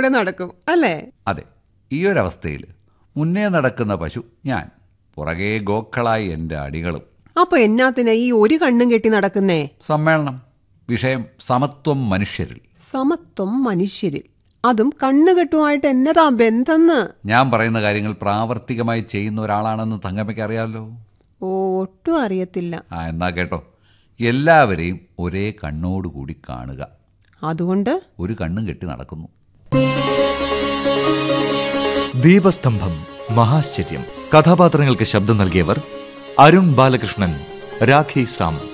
കൂടെ നടക്കും അല്ലേ അതെ ഈ ഒരവസ്ഥയിൽ മുന്നേ നടക്കുന്ന പശു ഞാൻ പുറകെ ഗോക്കളായി എൻ്റെ അടികളും അപ്പൊ എന്നാത്തിനാ ഈ ഒരു കണ്ണും കെട്ടി നടക്കുന്നേ സമ്മേളനം വിഷയം സമത്വം മനുഷ്യരിൽ സമത്വം മനുഷ്യരിൽ അതും കണ്ണുകെട്ടുമായിട്ട് എന്നതാ ബന്ധന്ന് ഞാൻ പറയുന്ന കാര്യങ്ങൾ പ്രാവർത്തികമായി ചെയ്യുന്ന ഒരാളാണെന്ന് തങ്കമ്മയ്ക്ക് അറിയാമല്ലോ ഓ ഒട്ടും അറിയത്തില്ല ആ എന്നാ കേട്ടോ എല്ലാവരെയും ഒരേ കണ്ണോടുകൂടി കാണുക അതുകൊണ്ട് ഒരു കണ്ണും കെട്ടി നടക്കുന്നു ദീപസ്തംഭം മഹാശ്ചര്യം കഥാപാത്രങ്ങൾക്ക് ശബ്ദം നൽകിയവർ അരുൺ ബാലകൃഷ്ണൻ രാഖി സാമന്ത്